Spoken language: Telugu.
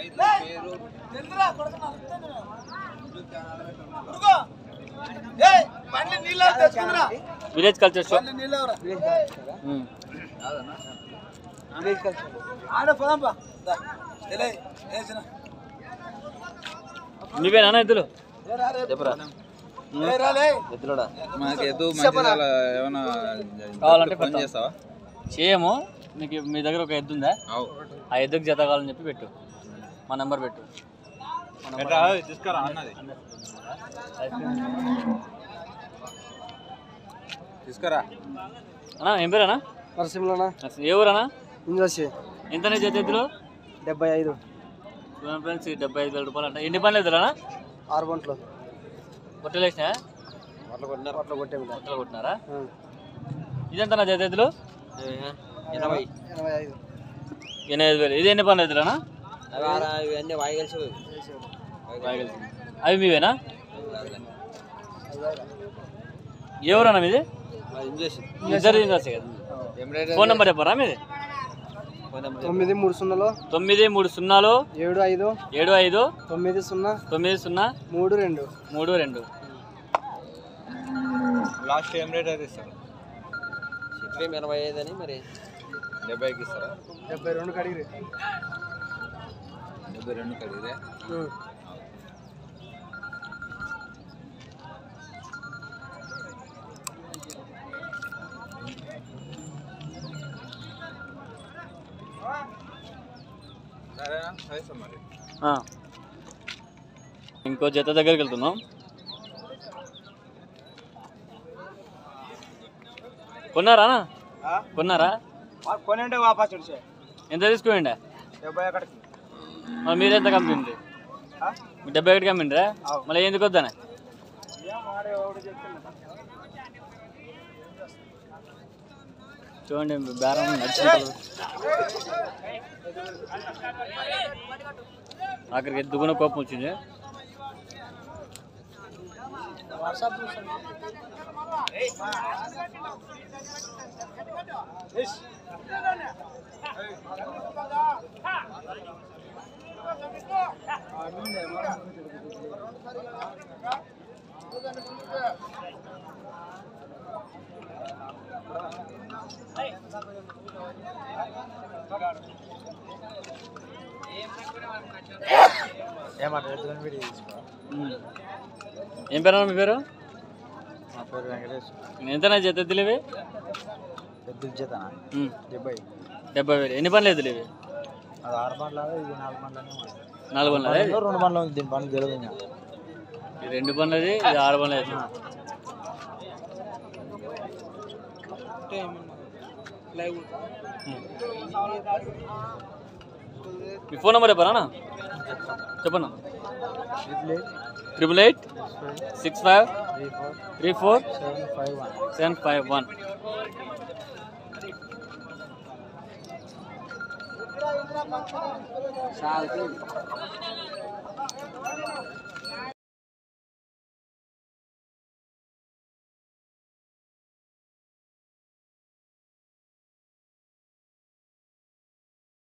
విలేజ్ కల్చర్ షో నువ్వేనా ఎద్దులు చెప్పరా ఎత్తులోడా మాకు ఎద్దు మంచిగా ఏమైనా కావాలంటే పని పెడతాం. చేస్తావా చేయము నీకు మీ దగ్గర ఒక ఎద్దు ఉందా అవు ఆ ఎద్దుకు జత కావాలని చెప్పి పెట్టు మా నెంబర్ పెట్టు మా నెంబర్ తీసుకురా అన్నది తీసుకురా అన్నా ఏం పేరేనా నరసింహలోనా ఏ ఊరనా ఇంజోసి ఎంతనే జత ఎద్దులు డెబ్బై ఐదు ఫ్రెండ్స్ డెబ్బై ఐదు వేల రూపాయలు అంట ఎన్ని పనులు ఎద్దులనా ఆరు గంటలు బొట్టలు వేసినా అట్లా కొట్టినారు అట్లా కొట్టే బొట్టలు కొట్టినారా ఇదెంతనా జత ఎద్దులు ఎనభై ఎనభై ఐదు ఎనభై ఐదు వేలు ఇది ఎన్ని పనులు ఎద్దులనా ఇవన్నీ వాయిగల్స్ అవి మీవేనా ఏ ఊరన్నా మీది ఇంజోసి ఇద్దరు ఇందాసే కదా ఫోన్ నెంబర్ చెప్పరా మీది తొమ్మిది మూడు సున్నాలో తొమ్మిది మూడు సున్నాలు ఏడు ఐదు ఏడు ఐదు తొమ్మిది సున్నా తొమ్మిది సున్నా మూడు రెండు మూడు రెండు లాస్ట్ ఏం రేట్ అయితే ఇస్తారు చెప్పేం ఎనభై ఐదు అని మరి డెబ్బైకి ఇస్తారా డెబ్బై రెండు కడిగిరి డెబ్బై రెండు కడిగితే సరేనా సరే మరి ఆ. ఇంకో జత దగ్గరికి వెళ్తున్నాం కొన్నారా అన్న? కొన్నారా కొనండి వాపస్ వచ్చే ఎంత తీసుకోండి డెబ్బై అక్కడికి మరి మీరు ఎంత కమ్మిండ్రి డెబ్బై ఒకటి కమ్మిండ్రా మళ్ళీ ఎందుకు వద్దానే చూడండి బేరం నడుచుకుంటారు అక్కడికి ఎద్దుకున్న కోపం వచ్చింది ఉమ్. ఏం పేరు అన్న మీ పేరు నా పేరు వెంకటేష్ ఎంతనా జత ఎద్దులు ఇవి పెద్ద చేతనా ఉమ్. డెబ్బై డెబ్బై వేలు ఎన్ని పనులు ఎద్దులు ఇవి అది ఆరు పండ్ల ఇది నాలుగు పండ్లనే నాలుగు పనులు అదే రెండు పండ్లు ఉంది దీని పని తెలియదు ఇంకా ఈ రెండు పనులది ఇది ఆరు పనులు అయితే మీ ఫోన్ నెంబర్ చెప్పరా అన్న? చెప్పన్నా triple eight six five three four three four seven five one seven five one